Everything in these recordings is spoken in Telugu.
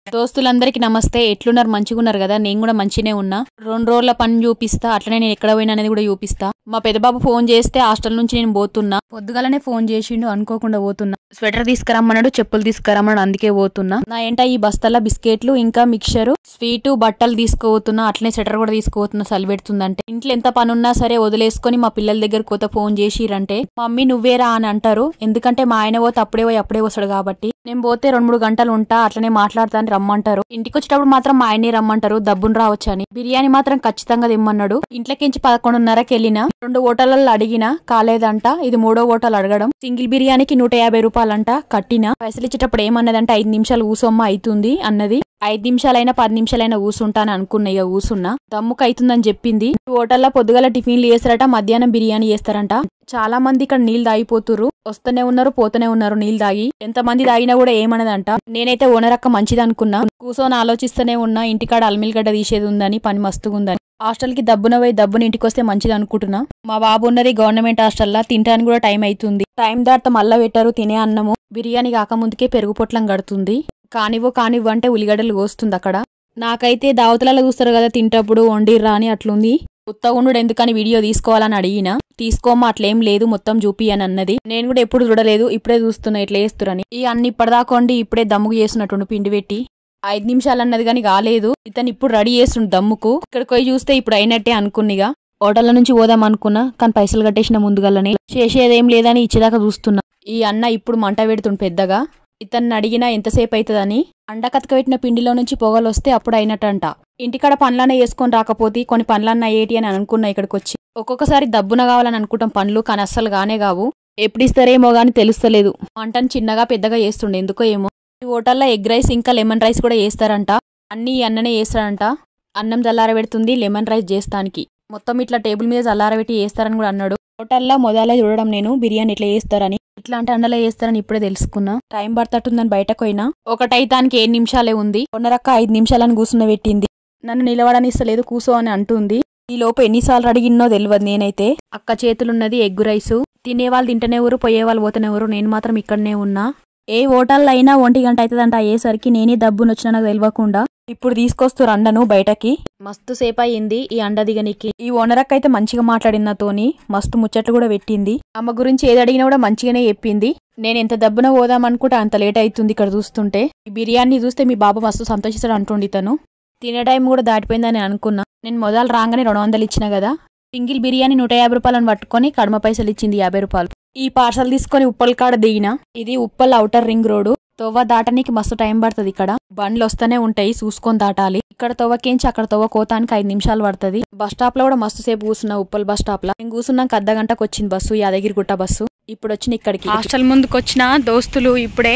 దోస్తులందరికీ నమస్తే ఎట్లున్నారు మంచిగా ఉన్నారు కదా నేను కూడా మంచినే ఉన్నా రెండు రోజుల పని చూపిస్తా అట్లనే నేను ఎక్కడ పోయినా అనేది కూడా చూపిస్తా మా పెద్దబాబు ఫోన్ చేస్తే హాస్టల్ నుంచి నేను పోతున్నా పొద్దుగాలనే ఫోన్ చేసిండు అనుకోకుండా పోతున్నా స్వెటర్ తీసుకురమ్మన్నాడు చెప్పులు తీసుకురమ్మన్నాడు అందుకే పోతున్నా నా ఏంట ఈ బస్తాల బిస్కెట్లు ఇంకా మిక్చర్ స్వీటు బట్టలు తీసుకుపోతున్నా అట్లనే స్వెటర్ కూడా తీసుకుపోతున్నా చలి పెడుతుందంటే ఇంట్లో ఎంత పని ఉన్నా సరే వదిలేసుకొని మా పిల్లల దగ్గర కొత్త ఫోన్ చేసిరంటే మమ్మీ నువ్వేరా అని అంటారు ఎందుకంటే మా ఆయన పోతే అప్పుడే పోయి అప్పుడే వస్తాడు కాబట్టి నేను పోతే రెండు మూడు గంటలు ఉంటా అట్లనే మాట్లాడతా అని రమ్మంటారు ఇంటికి వచ్చేటప్పుడు మాత్రం మా ఆయనే రమ్మంటారు డబ్బును రావచ్చు అని బిర్యానీ మాత్రం ఖచ్చితంగా తెమ్మన్నాడు ఇంట్లోకించి పదకొండున్నరకి వెళ్ళిన రెండు ఓటలలో అడిగినా కాలేదంట ఇది మూడో ఓటలు అడగడం సింగిల్ బిర్యానీకి నూట యాభై రూపాయలంట కట్టిన పైసలు ఇచ్చేటప్పుడు ఏమన్నదంటే ఐదు నిమిషాలు ఊసొమ్మ అవుతుంది అన్నది ఐదు నిమిషాలైనా పది నిమిషాలైనా ఊసుంటాను అనుకున్నా ఇక ఊసున్నా దమ్ముకు అవుతుందని చెప్పింది హోటల్లో పొద్దుగల టిఫిన్లు చేస్తారట మధ్యాహ్నం బిర్యానీ చేస్తారంట చాలా మంది ఇక్కడ నీళ్లు తాగిపోతుర్రు వస్తూనే ఉన్నారు పోతూనే ఉన్నారు నీళ్లు తాగి ఎంత మంది తాగినా కూడా ఏమన్నదంట నేనైతే ఓనరక్క మంచిది అనుకున్నా కూర్చొని ఆలోచిస్తూనే ఉన్నా ఇంటికాడ అల్మిల్గడ్డ తీసేది ఉందని పని మస్తుగుందని హాస్టల్ కి దబ్బున పోయి దబ్బుని ఇంటికి వస్తే మంచిది అనుకుంటున్నా మా బాబు ఉన్నది గవర్నమెంట్ హాస్టల్లా తినడానికి కూడా టైం అవుతుంది టైం దాటితే మళ్ళా పెట్టారు తినే అన్నము బిర్యానీ కాకముందుకే పెరుగు పొట్లం గడుతుంది కానివ్వు కానివ్వు అంటే ఉల్లిగడ్డలు కోస్తుంది అక్కడ నాకైతే దావతలలో చూస్తారు కదా తింటప్పుడు వండిర్రా అని అట్లుంది ఉత్తగుండు ఎందుకని వీడియో తీసుకోవాలని అడిగిన తీసుకోమా అట్లేం లేదు మొత్తం చూపి అని అన్నది నేను కూడా ఎప్పుడు చూడలేదు ఇప్పుడే చూస్తున్నా ఇట్లా వేస్తురని ఈ అన్ని ఇప్పటిదాకోండి ఇప్పుడే దమ్ముకు చేస్తున్నట్టుండు పిండి పెట్టి ఐదు నిమిషాలు అన్నది కానీ కాలేదు ఇతను ఇప్పుడు రెడీ చేస్తుండు దమ్ముకు ఇక్కడికి పోయి చూస్తే ఇప్పుడు అయినట్టే అనుకునిగా హోటల్ నుంచి పోదాం అనుకున్నా కానీ పైసలు కట్టేసిన ముందుగల్లనే చేసేదేం లేదని ఇచ్చేదాకా చూస్తున్నా ఈ అన్న ఇప్పుడు మంట పెడుతుండు పెద్దగా ఇతన్ని అడిగినా ఎంతసేపు అవుతుందని అండ కతకబెట్టిన పిండిలో నుంచి పొగలు వస్తే అప్పుడు అయినట్టంట ఇంటికాడ పనులన్న వేసుకొని రాకపోతే కొన్ని పనులన్న ఏటి అని అనుకున్నా ఇక్కడికి వచ్చి ఒక్కొక్కసారి దబ్బున కావాలని అనుకుంటాం పనులు కానీ అస్సలు గానే కావు ఎప్పుడు ఇస్తారేమో గానీ తెలుస్తలేదు వంటను చిన్నగా పెద్దగా చేస్తుండే ఎందుకో ఏమో ఈ హోటల్లో ఎగ్ రైస్ ఇంకా లెమన్ రైస్ కూడా చేస్తారంట అన్ని ఈ అన్ననే చేస్తారంట అన్నం చల్లారబెడుతుంది లెమన్ రైస్ చేస్తానికి మొత్తం ఇట్లా టేబుల్ మీద చల్లారబెట్టి చేస్తారని కూడా అన్నాడు హోటల్లో మొదలే చూడడం నేను బిర్యానీ ఇట్లా చేస్తారని ఇట్లాంటి అండలో చేస్తారని ఇప్పుడే తెలుసుకున్నా టైం పడుతుందని బయటకు పోయినా ఒకటైతానికి ఏడు నిమిషాలే ఉంది కొన్నరక్క ఐదు నిమిషాలని కూర్చున్న పెట్టింది నన్ను నిలవడనిస్తలేదు కూసో అని అంటుంది ఈ లోపు ఎన్నిసార్లు అడిగిన్నో తెలియదు నేనైతే అక్క చేతులున్నది ఎగ్గు రైసు తినేవాళ్ళు తింటనే ఊరు పోయేవాళ్ళు పోతనే ఊరు నేను మాత్రం ఇక్కడనే ఉన్నా ఏ హోటల్లో అయినా ఒంటి గంట అవుతుందంట అయ్యేసరికి నేనే దబ్బును వచ్చినా నాకు తెలియకుండా ఇప్పుడు తీసుకొస్తారు అండను బయటకి మస్తు సేపు అయ్యింది ఈ అండ దిగనికి ఈ ఓనరక్క అయితే మంచిగా మాట్లాడింది నాతోని మస్తు ముచ్చట్లు కూడా పెట్టింది అమ్మ గురించి ఏది అడిగినా కూడా మంచిగానే చెప్పింది నేను ఎంత దబ్బున పోదాం అనుకుంటే అంత లేట్ అవుతుంది ఇక్కడ చూస్తుంటే ఈ బిర్యానీ చూస్తే మీ బాబు మస్తు సంతోషిస్తాడు అంటుండి తను తినే టైం కూడా దాటిపోయిందని అనుకున్నా నేను మొదలు రాగానే రెండు వందలు ఇచ్చిన కదా సింగిల్ బిర్యానీ నూట యాభై రూపాయలను పట్టుకొని కడమ పైసలు ఇచ్చింది యాభై రూపాయలు ఈ పార్సల్ తీసుకొని ఉప్పల్ కాడ దిగిన ఇది ఉప్పల్ ఔటర్ రింగ్ రోడ్ తొవ్వ దాటనికి మస్తు టైం పడుతుంది ఇక్కడ బండ్లు వస్తూనే ఉంటాయి చూసుకొని దాటాలి ఇక్కడ తొవ్వకేంచి అక్కడ తొవ్వ కోతానికి ఐదు నిమిషాలు పడుతుంది బస్ స్టాప్ లో కూడా మస్తు సేపు కూర్చున్నా ఉప్పల్ బస్ స్టాప్ లో నేను కూర్చున్నాక అర్ధ గంటకు వచ్చింది బస్సు యాదగిరిగుట్ట బస్సు ఇప్పుడు వచ్చిన ఇక్కడికి హాస్టల్ ముందుకు వచ్చిన దోస్తులు ఇప్పుడే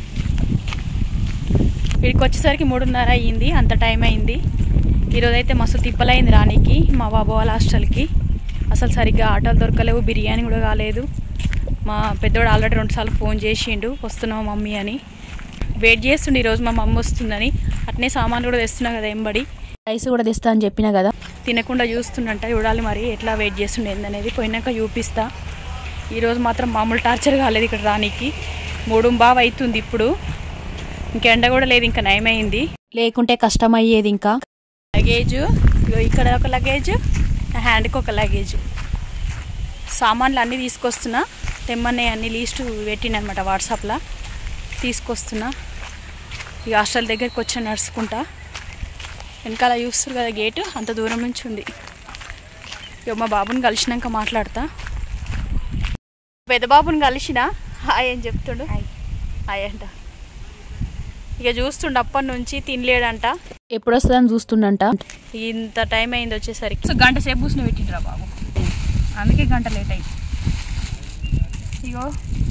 ఇక్కడికి వచ్చేసరికి మూడున్నర అయ్యింది అంత టైం అయింది ఈరోజు అయితే మస్తు తిప్పలైంది రానికి మా బాబు వాళ్ళ హాస్టల్కి అసలు సరిగ్గా ఆటోలు దొరకలేవు బిర్యానీ కూడా కాలేదు మా పెద్దోడు ఆల్రెడీ రెండుసార్లు ఫోన్ చేసిండు వస్తున్నావు మమ్మీ అని వెయిట్ చేస్తుండే ఈరోజు మా మమ్మీ వస్తుందని అట్నే సామాన్లు కూడా తెస్తున్నా కదా ఎంబడి రైస్ కూడా తెస్తా అని చెప్పినా కదా తినకుండా చూస్తుండంట చూడాలి మరి ఎట్లా వెయిట్ చేస్తుండే ఏందనేది పోయినాక చూపిస్తా ఈరోజు మాత్రం మామూలు టార్చర్ కాలేదు ఇక్కడ రానికి మూడు బాగా అవుతుంది ఇప్పుడు ఇంకా ఎండ కూడా లేదు ఇంకా నయమైంది లేకుంటే కష్టం అయ్యేది ఇంకా లగేజ్ ఇగో ఇక్కడ ఒక లగేజ్ నా హ్యాండ్కి ఒక లగేజ్ సామాన్లు అన్నీ తీసుకొస్తున్నా తెమ్మనే అన్ని లీస్ట్ పెట్టినమాట వాట్సాప్లో తీసుకొస్తున్నా ఇక హాస్టల్ దగ్గరికి వచ్చి నడుచుకుంటా వెనకాల చూస్తారు కదా గేటు అంత దూరం నుంచి ఉంది ఇక మా బాబుని కలిసినాక మాట్లాడతా పెద్ద బాబుని కలిసిన హాయ్ అని చెప్తుండు హాయ్ అంట ఇక చూస్తుండ అప్పటి నుంచి తినలేడంట ఎప్పుడు వస్తుందని చూస్తుండంట ఇంత టైం అయింది వచ్చేసరికి సో గంట సేపు కూర్చుని పెట్టిండ్రా బాబు అందుకే గంట లేట్ అయింది ఇగో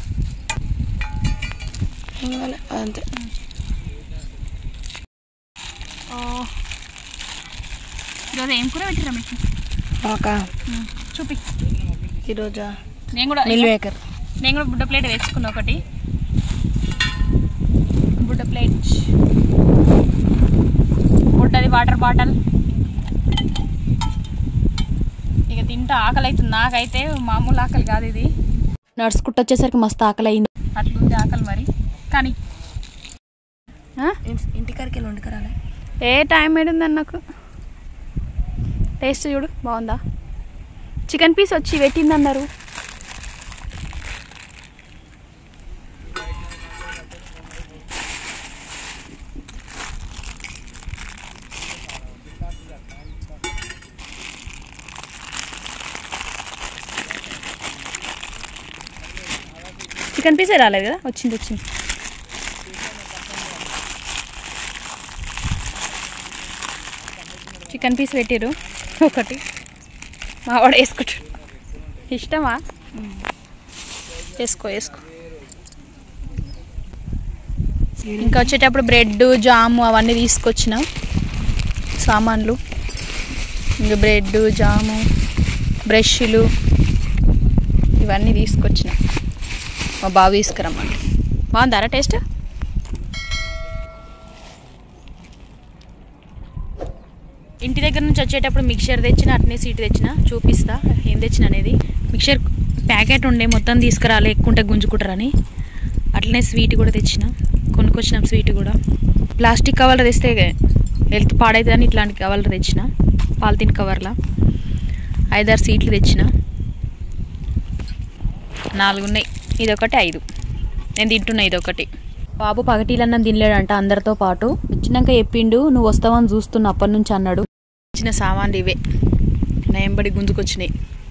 అంతే ఆ, ఈరోజు ఏం కూర పెట్టిరా మీకు ఒక ఉమ్, చూపి ఈరోజా నేను కూడా మిల్ మేకర్ నేను కూడా బుడ్డ ప్లేట్ తెచ్చుకున్నా ఒకటి బుడ్డ ప్లేట్ బుడ్డది వాటర్ బాటిల్ ఇక తింటా ఆకలి అవుతుంది నాకైతే మామూలు ఆకలి కాదు ఇది నడుచుకుంటూ వచ్చేసరికి మస్తు ఆకలి అయింది అట్లుంది ఆకలి మరి కానీ ఆ? ఇంటికాడికి వెళ్ళి వండుకరాలే ఏ టైం ఏడుందని నాకు టేస్ట్ చూడు బాగుందా చికెన్ పీస్ వచ్చి పెట్టిందన్నారు చికెన్ పీసే రాలేదు కదా వచ్చింది వచ్చింది చికెన్ పీస్ పెట్టిరు ఒకటి మావాడు వేసుకుంటాడు ఇష్టమా వేసుకో వేసుకో ఇంకా వచ్చేటప్పుడు బ్రెడ్ జాము అవన్నీ తీసుకొచ్చిన సామాన్లు ఇంకా బ్రెడ్ జాము బ్రష్లు ఇవన్నీ తీసుకొచ్చిన మా బాబు తీసుకురమ్మండి బాగుందారా టేస్ట్ ఇంటి దగ్గర నుంచి వచ్చేటప్పుడు మిక్చర్ తెచ్చిన అట్నే సీట్ తెచ్చిన చూపిస్తా ఏం తెచ్చిన అనేది మిక్చర్ ప్యాకెట్ ఉండే మొత్తం తీసుకురాలే ఎక్కుంటే గుంజుకుంటారని అట్లనే స్వీట్ కూడా తెచ్చిన కొనుక్కొచ్చినాం స్వీట్ కూడా ప్లాస్టిక్ కవర్లు తెస్తే హెల్త్ పాడైతుందని ఇట్లాంటి కవర్లు తెచ్చిన పాలిథిన్ కవర్లా ఐదారు సీట్లు తెచ్చిన నాలుగు ఉన్నాయి ఇదొకటి ఐదు నేను తింటున్నా ఇదొకటి బాబు పగటీలన్నం తినలేడంట అందరితో పాటు వచ్చినాక చెప్పిండు నువ్వు వస్తావని చూస్తున్నా అప్పటి నుంచి అన్నాడు ఇచ్చిన సామాన్లు ఇవే నయంబడి గుంజుకొచ్చినాయి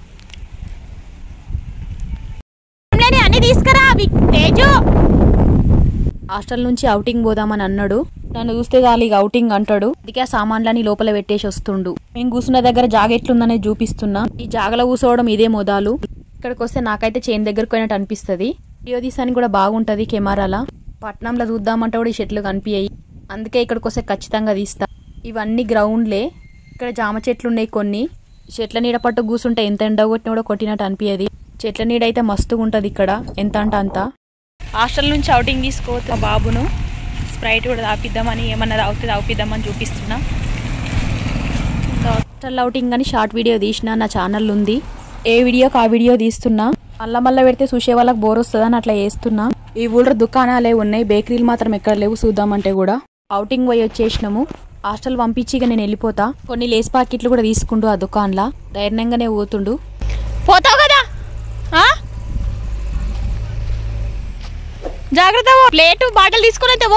అన్ని తీసుకురా తేజు హాస్టల్ నుంచి అవుటింగ్ పోదామని అన్నాడు నన్ను చూస్తే చాలు ఇక అవుటింగ్ అంటాడు అందుకే ఆ సామాన్లని లోపల పెట్టేసి వస్తుండు మేము కూర్చున్న దగ్గర జాగ ఎట్లుందనే చూపిస్తున్నా ఈ జాగలో కూర్చోవడం ఇదే మొదలు ఇక్కడికి వస్తే నాకైతే చైన్ దగ్గరకు పోయినట్టు అనిపిస్తుంది వీడియో తీసానికి కూడా బాగుంటది కెమెరాలా పట్నంలో చూద్దామంటే కూడా ఈ చెట్లు కనిపించాయి అందుకే ఇక్కడికి వస్తే ఖచ్చితంగా తీస్తా ఇవన్నీ గ్రౌండ్లే ఇక్కడ జామ చెట్లు ఉన్నాయి కొన్ని చెట్ల నీడ పట్టు కూర్చుంటే ఎంత ఎండ కొట్టినా కూడా కొట్టినట్టు అనిపించదు చెట్ల నీడ అయితే మస్తుగా ఉంటుంది ఇక్కడ ఎంత అంటే అంత హాస్టల్ నుంచి అవుటింగ్ తీసుకోవచ్చు బాబును స్ప్రైట్ కూడా తాపిద్దామని ఏమన్నా తాగితే తాపిద్దామని చూపిస్తున్నా హాస్టల్ అవుటింగ్ అని షార్ట్ వీడియో తీసిన నా ఛానల్ ఉంది ఏ వీడియోకి ఆ వీడియో తీస్తున్నా మళ్ళా మళ్ళా పెడితే చూసే వాళ్ళకి బోర్ వస్తుందని అట్లా చేస్తున్నా ఈ ఊళ్ళో దుకాణాలే ఉన్నాయి బేకరీలు మాత్రం ఎక్కడ లేవు చూద్దామంటే కూడా అవుటింగ్ పోయి వచ్చేసినాము హాస్టల్ పంపించి ఇక నేను వెళ్ళిపోతా కొన్ని లేస్ పాకెట్లు కూడా తీసుకుండు ఆ దుకాణంలా ధైర్యంగానే పోతుండు పోతావు కదా ఆ? జాగ్రత్త పో. ప్లేటు బాటలు తీసుకుని అయితే పో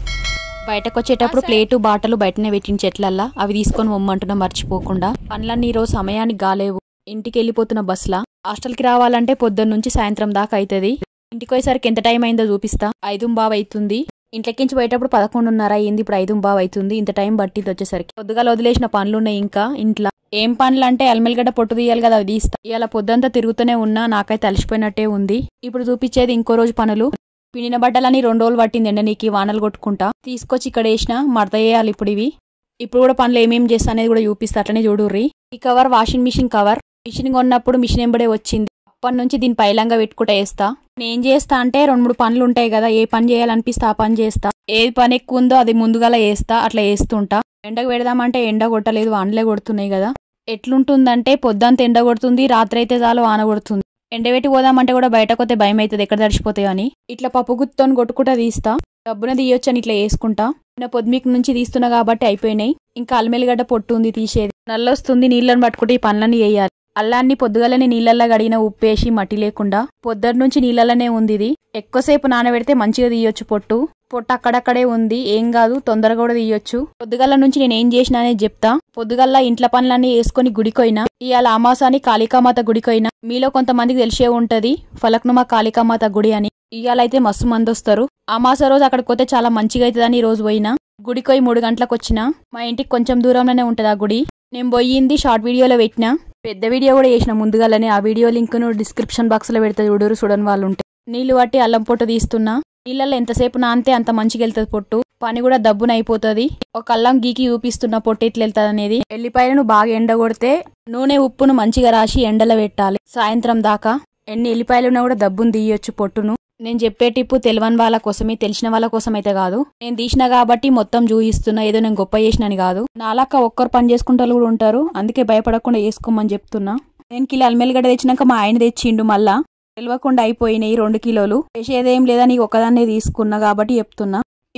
బయటకు వచ్చేటప్పుడు ప్లేటు బాటలు బయటనే పెట్టిన చెట్లల్లా అవి తీసుకొని పొమ్మంటున్నా మర్చిపోకుండా పనులన్నీ ఈ రోజు సమయానికి గాలేవు ఇంటికి వెళ్ళిపోతున్న బస్లా హాస్టల్కి రావాలంటే పొద్దున్న నుంచి సాయంత్రం దాకా అవుతుంది ఇంటికి పోయేసరికి ఎంత టైం అయిందో చూపిస్తా ఐదు బావ్ అవుతుంది ఇంట్లోకించి పోయేటప్పుడు పదకొండున్నర అయింది ఇప్పుడు ఐదు బావ్ అవుతుంది ఇంత టైం పట్టింది వచ్చేసరికి పొద్దుగాల వదిలేసిన పనులున్నాయి ఇంకా ఇంట్లో ఏం పనులు అంటే అల్మెల్గడ్డ పొట్టు తీయాలి కదా అవి తీస్తా ఇవాళ పొద్దంతా తిరుగుతూనే ఉన్నా నాకైతే అలసిపోయినట్టే ఉంది ఇప్పుడు చూపించేది ఇంకో రోజు పనులు పిండిన బట్టలని రెండు రోజులు పట్టింది ఎండ నీకు వానలు కొట్టుకుంటా తీసుకొచ్చి ఇక్కడ వేసిన మడత వేయాలి ఇప్పుడు ఇవి ఇప్పుడు కూడా పనులు ఏమేం చేస్తా అనేది కూడా చూపిస్తా అట్లనే చూడుర్రి ఈ cover washing machine cover machine కొన్నప్పుడు మిషన్ ఎంబడే వచ్చింది అప్పటి నుంచి దీని పైలంగా పెట్టుకుంటా వేస్తా నేను చేస్తా అంటే రెండు మూడు పనులు ఉంటాయి కదా ఏ పని చేయాలనిపిస్తే ఆ పని చేస్తా ఏది పని ఎక్కువ ఉందో అది ముందుగాల వేస్తా అట్లా వేస్తుంటా ఎండకు పెడదామంటే ఎండ కొట్టలేదు వానలే కొడుతున్నాయి కదా ఎట్లుంటుందంటే పొద్దంత ఎండ కొడుతుంది రాత్రి అయితే చాలు వాన కొడుతుంది ఎండబెట్టి పోదామంటే కూడా బయటకు వస్తే భయం అవుతుంది ఎక్కడ తడిచిపోతాయో అని ఇట్లా పప్పు గుత్తోని కొట్టుకుంటా తీస్తా డబ్బున తీయొచ్చని ఇట్లా వేసుకుంటా నిన్న పొద్దుమిక్ నుంచి తీస్తున్నా కాబట్టి అయిపోయినాయి ఇంకా అల్మెల్లిగడ్డ పొట్టు ఉంది తీసేది నల్లొస్తుంది నీళ్ళని పట్టుకుంటే ఈ పనులన్నీ వేయాలి అల్లాన్ని పొద్దుగలనే నీళ్ళల్లో గడిగిన ఉప్పేసి మట్టి లేకుండా పొద్దున్న నుంచి నీళ్ళలోనే ఉంది ఇది ఎక్కువసేపు నానబెడితే మంచిగా తీయొచ్చు పొట్టు పొట్టు అక్కడక్కడే ఉంది ఏం కాదు తొందరగా కూడా తీయొచ్చు పొద్దుగల నుంచి నేను ఏం చేసినా అనేది చెప్తా పొద్దుగల్లా ఇంట్ల పనులన్నీ వేసుకొని గుడికోయినా ఇవాళ అమాసాని కాళికామాత గుడికోయినా మీలో కొంతమందికి తెలిసే ఉంటది ఫలక్నుమా కాళికామాత గుడి అని ఇవాళ అయితే మస్తు మంది వస్తారు అమాస రోజు అక్కడికి పోతే చాలా మంచిగా అవుతుందని ఈ రోజు పోయినా గుడికోయి మూడు గంటలకు వచ్చిన మా ఇంటికి కొంచెం దూరంలోనే ఉంటది ఆ గుడి నేను పోయింది షార్ట్ వీడియోలో పెట్టినా పెద్ద వీడియో కూడా చేసిన ముందుగానే ఆ వీడియో లింక్ ను డిస్క్రిప్షన్ బాక్స్ లో పెడతా చూడరు చూడని వాళ్ళు ఉంటే నీళ్లు పట్టి అల్లం పొట్టు తీస్తున్నా నీళ్ళల్లో ఎంతసేపు నానితే అంత మంచిగా వెళ్తుంది పొట్టు పని కూడా దబ్బున అయిపోతుంది ఒక అల్లం గీకి చూపిస్తున్న పొట్టు ఎట్లా వెళ్తుంది అనేది ఎల్లిపాయలను బాగా ఎండగొడితే నూనె ఉప్పును మంచిగా రాసి ఎండలో పెట్టాలి సాయంత్రం దాకా ఎన్ని ఎల్లిపాయలున్నా కూడా దబ్బును తీయొచ్చు పొట్టును నేను చెప్పే టిప్పు తెలియని వాళ్ళ కోసమే తెలిసిన వాళ్ళ కోసం అయితే కాదు నేను తీసిన కాబట్టి మొత్తం చూపిస్తున్నా ఏదో నేను గొప్ప చేసినని కాదు నాలాక్క ఒక్కరు పని చేసుకుంటే వాళ్ళు కూడా ఉంటారు అందుకే భయపడకుండా వేసుకోమని చెప్తున్నా నేను కిలో అల్మెల్లిగడ్డ తెచ్చినాక మా ఆయన తెచ్చిండు మళ్ళా తెలియకుండా అయిపోయినాయి రెండు కిలోలు చేసేదేం లేదా నీకు ఒకదాన్నే తీసుకున్నా కాబట్టి చెప్తున్నా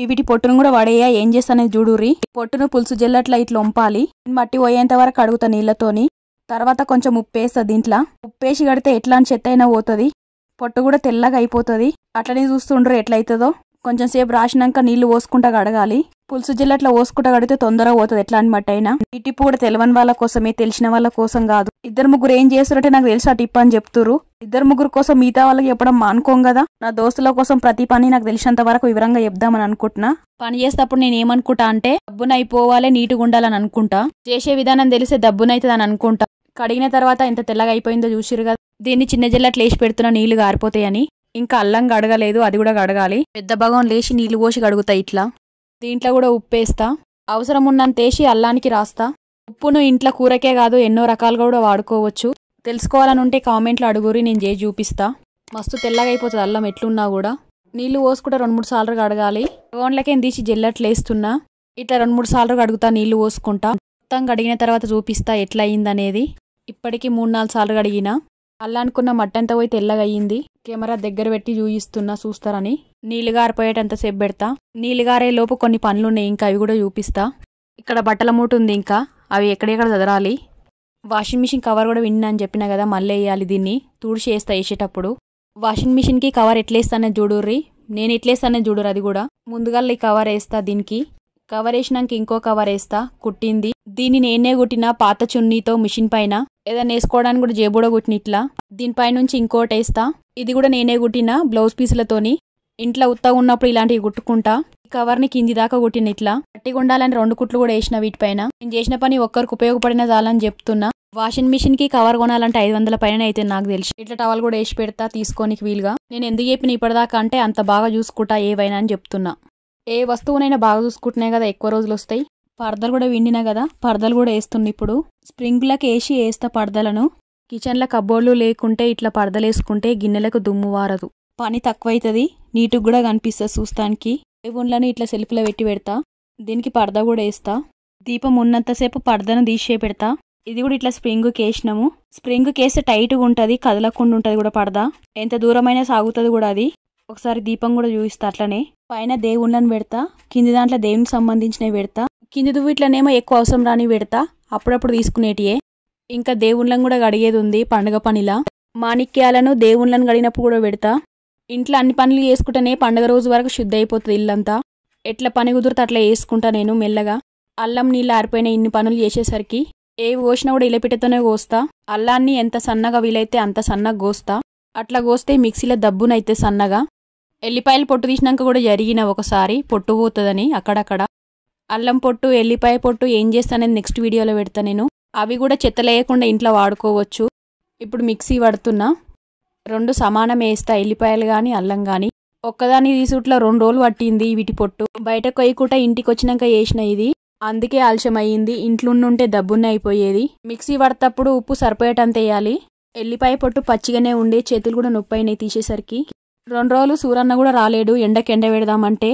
వీటి పొట్టును కూడా వడేయ ఏం చేస్తానని చూడుర్రి పొట్టును పులుసు జల్లట్లా ఇట్లా వంపాలి మట్టి పోయేంత వరకు కడుగుతా నీళ్ళతోని తర్వాత కొంచెం ఉప్పు వేస్తా దీంట్లో ఉప్పేసి కడితే ఎట్లాంటి చెత్త అయినా పోతుంది పొట్టు కూడా తెల్లగా అయిపోతుంది అట్లనే చూస్తుండ్రు ఎట్లయితుందో కొంచెం సేపు రాసినాక నీళ్లు పోసుకుంటా కడగాలి పులుసు జిల్లట్లా పోసుకుంటా కడిగితే తొందరగా పోతుంది ఎట్లా అని మట్టి అయినా ఈ టిప్పు కూడా తెలియని వాళ్ళ కోసమే తెలిసిన వాళ్ళ కోసం కాదు ఇద్దరు ముగ్గురు ఏం చేస్తారంటే నాకు తెలుసు ఆ టిప్ అని చెప్తురు ఇద్దరు ముగ్గురు కోసం మిగతా వాళ్ళకి చెప్పడం మానుకోం కదా నా దోస్తుల కోసం ప్రతి పని నాకు తెలిసినంత వరకు వివరంగా చెప్దామని అనుకుంటున్నా పని చేసేటప్పుడు నేను ఏమనుకుంటా అంటే దబ్బున అయిపోవాలి నీటుగా ఉండాలని అనుకుంటా చేసే విధానం తెలిసే దబ్బునైతుంది అని అనుకుంటా కడిగిన తర్వాత ఎంత తెల్లగా అయిపోయిందో చూసిరు కదా దీన్ని చిన్న జిల్లట్లు లేచి పెడుతున్నా నీళ్లు గారిపోతాయని ఇంకా అల్లం గడగలేదు అది కూడా గడగాలి పెద్ద భాగం లేచి నీళ్లు పోసి కడుగుతా ఇట్లా దీంట్లో కూడా ఉప్పు వేస్తా అవసరం ఉన్నంత వేసి అల్లానికి రాస్తా ఉప్పును ఇంట్లో కూరకే కాదు ఎన్నో రకాలుగా కూడా వాడుకోవచ్చు తెలుసుకోవాలని ఉంటే కామెంట్లో అడుగురి నేను చేసి చూపిస్తా మస్తు తెల్లగా అయిపోతుంది అల్లం ఎట్లున్నా కూడా నీళ్లు పోసుకుంటే రెండు మూడు సార్లు కడగాలి గోన్లకేం తీసి జల్లట్లు వేస్తున్నా ఇట్లా రెండు మూడు సార్లు కడుగుతా నీళ్లు పోసుకుంటా మొత్తం కడిగిన తర్వాత చూపిస్తా ఎట్లా అయిందనేది ఇప్పటికి మూడు నాలుగు సార్లు కడిగిన అల్లానుకున్న మట్టంతా పోయి తెల్లగా అయ్యింది కెమెరా దగ్గర పెట్టి చూయిస్తున్నా చూస్తారని నీళ్ళు గారిపోయేటంత సేపు పెడతా నీళ్ళు గారే లోపు కొన్ని పనులు ఉన్నాయి ఇంకా అవి కూడా చూపిస్తా ఇక్కడ బట్టల మూట ఉంది ఇంకా అవి ఎక్కడెక్కడ చదరాలి వాషింగ్ మిషన్ కవర్ కూడా విన్నా అని చెప్పిన కదా మళ్ళీ వేయాలి దీన్ని తుడిచి వేస్తా వేసేటప్పుడు వాషింగ్ మిషన్కి కవర్ ఎట్లేస్తానే చూడుర్రి నేను ఎట్లేస్తానే చూడురు అది కూడా ముందుగా ఈ కవర్ వేస్తా దీనికి కవర్ వేసినాక ఇంకో కవర్ వేస్తా కుట్టింది దీన్ని నేనే కుట్టిన పాత చున్నీతో మిషన్ పైన ఏదైనా వేసుకోవడానికి కూడా జేబుడ కుట్టిన ఇట్లా దీనిపై నుంచి ఇంకోటి వేస్తా ఇది కూడా నేనే కుట్టిన బ్లౌజ్ పీసులతోని ఇంట్లో ఉత్తగా ఉన్నప్పుడు ఇలాంటివి కుట్టుకుంటా ఈ కవర్ని కింది దాకా కుట్టిన ఇట్లా గట్టిగా ఉండాలని రెండు కుట్లు కూడా వేసిన వీటిపైన నేను చేసిన పని ఒక్కరికి ఉపయోగపడిన చాలని చెప్తున్నా వాషింగ్ మిషన్ కి కవర్ కొనాలంటే ఐదు వందల పైన అయితే నాకు తెలిసి ఇట్లా టవల్ కూడా వేసి పెడతా తీసుకోనికి వీలుగా నేను ఎందుకు చెప్పిన ఇప్పటిదాకా అంటే అంత బాగా చూసుకుంటా ఏవైనా అని చెప్తున్నా ఏ వస్తువునైనా బాగా చూసుకుంటున్నాయి కదా ఎక్కువ రోజులు వస్తాయి పరదలు కూడా విండినా కదా పరదలు కూడా వేస్తుంది ఇప్పుడు స్ప్రింగ్లకు వేసి వేస్తా పరదలను కిచెన్లో కబ్బోర్డ్లు లేకుంటే ఇట్లా పరదలు వేసుకుంటే గిన్నెలకు దుమ్ము వారదు పని తక్కువైతుంది నీటుగా కూడా కనిపిస్తుంది చూస్తానికి దేవుళ్ళని ఇట్లా సెల్ఫ్లో పెట్టి పెడతా దీనికి పరద కూడా వేస్తా దీపం ఉన్నంతసేపు పరదను తీసే పెడతా ఇది కూడా ఇట్లా స్ప్రింగ్ కేసినాము స్ప్రింగ్ కేస్తే టైట్గా ఉంటుంది కదలకుండా ఉంటుంది కూడా పరద ఎంత దూరమైనా సాగుతుంది కూడా అది ఒకసారి దీపం కూడా చూపిస్తా అట్లనే పైన దేవుళ్ళని పెడతా కింది దాంట్లో దేవునికి సంబంధించినవి పెడతా కింది దువ్విట్లనేమో ఎక్కువ అవసరం రాని పెడతా అప్పుడప్పుడు తీసుకునేటియే ఇంకా దేవుళ్ళని కూడా గడిగేది ఉంది పండుగ పనిలా మాణిక్యాలను దేవుళ్ళని గడిగినప్పుడు కూడా పెడతా ఇంట్లో అన్ని పనులు చేసుకుంటేనే పండుగ రోజు వరకు శుద్ధి అయిపోతుంది ఇల్లంతా ఎట్లా పని కుదిరితే అట్లా వేసుకుంటా నేను మెల్లగా అల్లం నీళ్ళు ఆరిపోయిన ఇన్ని పనులు చేసేసరికి ఏ కోసినా కూడా ఇలపిటతోనే కోస్తా అల్లాన్ని ఎంత సన్నగా వీలైతే అంత సన్నగా కోస్తా అట్లా కోస్తే మిక్సీలో దబ్బునైతే సన్నగా ఎల్లిపాయలు పొట్టు తీసినాక కూడా జరిగిన ఒకసారి పొట్టు పోతుందని అక్కడక్కడ అల్లం పొట్టు ఎల్లిపాయ పొట్టు ఏం చేస్తానని నెక్స్ట్ వీడియోలో పెడతా నేను అవి కూడా చెత్త లేకుండా ఇంట్లో వాడుకోవచ్చు ఇప్పుడు మిక్సీ పడుతున్నా రెండు సమానం వేస్తా ఎల్లిపాయలు కానీ అల్లం కానీ ఒక్కదాని తీసుట్లో రెండు రోజులు పట్టింది వీటి పొట్టు బయట కొయ్యకుండా ఇంటికి వచ్చినాక వేసిన ఇది అందుకే ఆలస్యం అయ్యింది ఇంట్లో ఉంటే దబ్బున్న అయిపోయేది మిక్సీ పడతప్పుడు ఉప్పు సరిపోయేటంత వేయాలి ఎల్లిపాయ పొట్టు పచ్చిగానే ఉండే చేతులు కూడా నొప్పి అయినాయి తీసేసరికి రెండు రోజులు సూరన్న కూడా రాలేడు ఎండకి ఎండ పెడదామంటే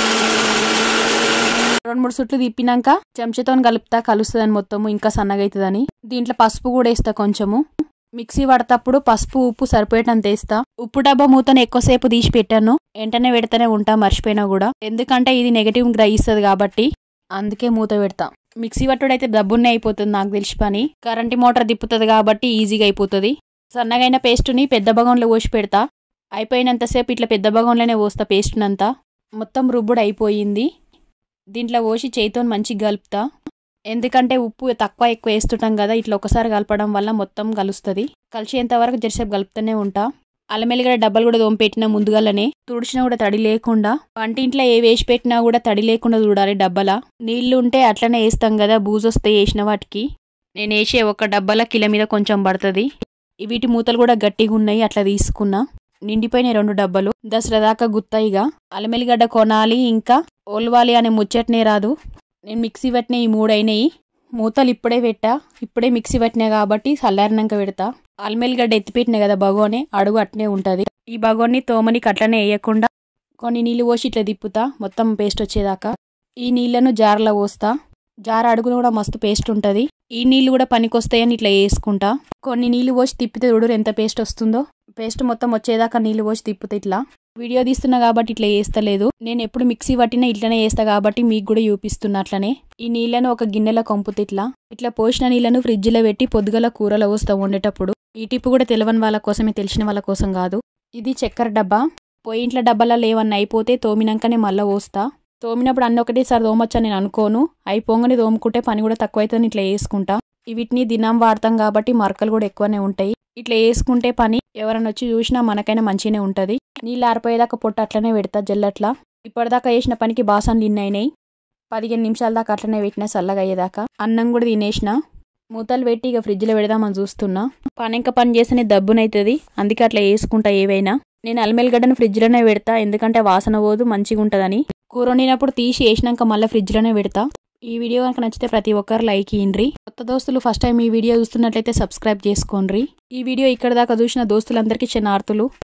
రెండు మూడు సుట్లు తిప్పినాక చెంచాతో కలుపుతా కలుస్తుందని మొత్తము ఇంకా సన్నగా అవుతుందని దీంట్లో పసుపు కూడా వేస్తా కొంచెము మిక్సీ పడతప్పుడు పసుపు ఉప్పు సరిపోయేటంత వేస్తా ఉప్పు డబ్బా మూతను ఎక్కువసేపు తీసి పెట్టాను వెంటనే పెడతానే ఉంటా మర్చిపోయినా కూడా ఎందుకంటే ఇది నెగటివ్ గ్రహిస్తుంది కాబట్టి అందుకే మూత పెడతా మిక్సీ పట్టుడైతే డబ్బున్నే అయిపోతుంది నాకు తెలిసి పని కరెంట్ మోటార్ తిప్పుతుంది కాబట్టి ఈజీగా అయిపోతుంది సన్నగైన పేస్టుని పెద్ద భాగంలో పోసి పెడతా అయిపోయినంతసేపు ఇట్లా పెద్ద భాగంలోనే పోస్తా పేస్ట్నంతా మొత్తం రుబ్బుడు అయిపోయింది దీంట్లో పోసి చేయితో మంచిగా కలుపుతా ఎందుకంటే ఉప్పు తక్కువ ఎక్కువ వేస్తుంటాం కదా ఇట్లా ఒకసారి కలపడం వల్ల మొత్తం కలుస్తుంది కలిసేంత వరకు జరసేపు కలుపుతూనే ఉంటా అల్లమెల్లిగడ డబ్బలు కూడా దోంపెట్టిన ముందుగాలనే తుడిచినా కూడా తడి లేకుండా వంటింట్లో ఏ వేసి పెట్టినా కూడా తడి లేకుండా చూడాలి డబ్బలా నీళ్లు ఉంటే అట్లనే వేస్తాం కదా బూజొస్తే వేసిన వాటికి నేను వేసే ఒక డబ్బాల కిల మీద కొంచెం పడుతుంది వీటి మూతలు కూడా గట్టిగా ఉన్నాయి అట్లా తీసుకున్నా నిండిపోయినాయి రెండు డబ్బాలు దసరా దాకా గుత్తాయిగా అల్లమెల్లిగడ్డ కొనాలి ఇంకా ఓల్వాలి అనే ముచ్చట్నే రాదు నేను మిక్సీ పట్టిన ఈ మూడు అయినాయి మూతలు ఇప్పుడే పెట్టా ఇప్పుడే మిక్సీ పట్టినా కాబట్టి చల్లారినాక పెడతా అల్మెల్లిగడ్డ ఎత్తిపెట్టినా కదా బగోనే అడుగు అట్నే ఉంటుంది ఈ బగోన్ని తోమనికి అట్లనే వేయకుండా కొన్ని నీళ్ళు పోసి ఇట్లా తిప్పుతా మొత్తం పేస్ట్ వచ్చేదాకా ఈ నీళ్లను జార్లో పోస్తా జార్ అడుగును కూడా మస్తు పేస్ట్ ఉంటుంది ఈ నీళ్ళు కూడా పనికొస్తాయని ఇట్లా వేసుకుంటా కొన్ని నీళ్ళు పోసి తిప్పితే చూడరు ఎంత పేస్ట్ వస్తుందో పేస్ట్ మొత్తం వచ్చేదాకా నీళ్ళు పోసి తిప్పితే ఇట్లా వీడియో తీస్తున్నా కాబట్టి ఇట్లా వేస్తలేదు నేను ఎప్పుడు మిక్సీ పట్టినా ఇట్లనే వేస్తా కాబట్టి మీకు కూడా చూపిస్తున్నా అట్లనే ఈ నీళ్ళను ఒక గిన్నెలో కంపుతే ఇట్లా ఇట్లా పోసిన నీళ్ళను ఫ్రిడ్జ్లో పెట్టి పొద్దుగల కూరలో పోస్తా వండేటప్పుడు ఈ టిప్పు కూడా తెలియని వాళ్ళ కోసమే తెలిసిన వాళ్ళ కోసం కాదు ఇది చక్కెర డబ్బా పోయి ఇంట్లో డబ్బాలలో ఏమన్నా అయిపోతే తోమినాకనే మళ్ళీ పోస్తా తోమినప్పుడు అన్ని ఒకటేసారి తోమొచ్చా నేను అనుకోను అయిపోగానే తోముకుంటే పని కూడా తక్కువ అవుతుంది ఇట్లా వేసుకుంటా వీటిని దినం వాడతాం కాబట్టి మరకలు కూడా ఎక్కువనే ఉంటాయి ఇట్లా వేసుకుంటే పని ఎవరైనా వచ్చి చూసినా మనకైనా మంచిగానే ఉంటుంది నీళ్ళు ఆరిపోయేదాకా పొట్టు అట్లనే పెడతా జల్లట్లా ఇప్పటిదాకా వేసిన పనికి బాసాన్లు ఇన్ని అయినాయి పదిహేను నిమిషాల దాకా అట్లనే పెట్టిన చల్లగా అయ్యేదాకా అన్నం కూడా తినేసిన మూతలు పెట్టి ఇక ఫ్రిడ్జ్లో పెడదామని చూస్తున్నా పని ఇంకా పని చేస్తేనే దబ్బునైతుంది అందుకే అట్లా వేసుకుంటా ఏవైనా నేను అల్మెల్గడ్డను ఫ్రిడ్జ్లోనే పెడతా ఎందుకంటే వాసన పోదు మంచిగా ఉంటుందని కూర వండినప్పుడు తీసి వేసినాక మళ్ళీ ఫ్రిడ్జ్లోనే పెడతా ఈ వీడియో కనుక నచ్చితే ప్రతి ఒక్కరు లైక్ ఇయ్యండ్రి కొత్త దోస్తులు ఫస్ట్ టైం ఈ వీడియో చూస్తున్నట్లయితే సబ్స్క్రైబ్ చేసుకోండి ఈ వీడియో ఇక్కడ దాకా చూసిన దోస్తులందరికీ చిన్న ఆర్తులు